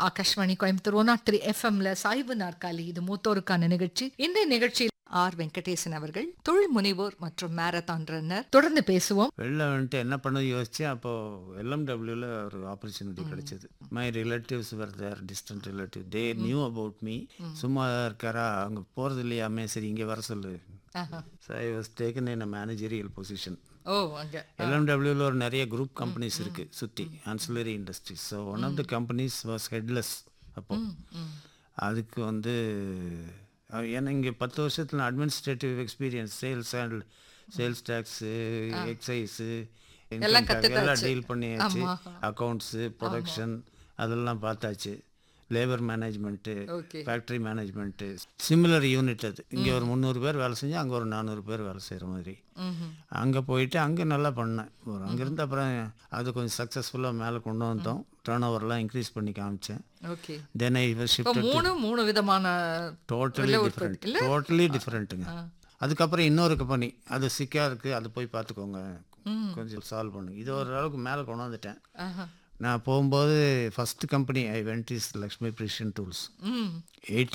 Akashvani Coimbatore one nought three எஃப்எம்ல சாய்வு நாற்காலி இது மூத்தோருக்கான நிகழ்ச்சி இந்த நிகழ்ச்சியில் ஆர் வெங்கடேசன் அவர்கள் தொழில் முனைவோர் மற்றும் மேரத்தான் ரன்னர் தொடர்ந்து பேசுவோம் வெளில வந்துட்டு என்ன பண்ண யோசிச்சேன் அப்போ எல்எம்டபிள்யூல ஒரு ஆப்பர்ச்சுனிட்டி கிடைச்சது my relatives were there distant relative they knew about me சும்மா இருக்காரா அங்கே போகிறது இல்லையாமே சரி இங்கே வர சொல்லு so I was taken in a managerial position ஓ அங்க எல்எம்டபிள்யூவில் ஒரு நிறைய குரூப் கம்பெனிஸ் இருக்கு சுற்றி ancillary industries so one of the companies was headless அப்போ அதுக்கு வந்து அஹ், ஏன்னா இங்கே பத்து வருஷத்தில் administrative experience sales and sales tax excise எல்லாம் கத்துட்டாச்சு. எல்லாம் டீல் பண்ணியாச்சு அக்கௌண்ட்ஸு ப்ரொடக்ஷன் அதெல்லாம் பார்த்தாச்சு labour management Okay. Factory management similar unit அது இங்கே ஒரு முந்நூறு பேர் வேலை செஞ்சு அங்கே ஒரு நானூறு பேர் வேலை செய்கிற மாதிரி அங்கே போயிட்டு அங்கே நல்லா பண்ணேன் ஒரு அங்கேருந்து அப்புறம் அது கொஞ்சம் சக்ஸஸ்ஃபுல்லாக மேலே கொண்டு வந்தோம் டேர்ன் ஓவர்லாம் இன்க்ரீஸ் பண்ணி காமிச்சேன் ஓகே தென் ஐ இப்போ ஷிஃப்ட் மூணு மூணு விதமான டோட்டலி டிஃப்ரெண்ட் டோட்டலி டிஃப்ரெண்ட்டுங்க அதுக்கப்புறம் இன்னொரு கம்பெனி அது சிக்காக இருக்குது அது போய் பார்த்துக்கோங்க கொஞ்சம் சால்வ் பண்ணுங்க இது ஒரு அளவுக்கு மேலே கொண்டு வந்துட்டேன் ஆஹா. நான் போகும்போது first company I went is Lakshmi precision tools hmm eighty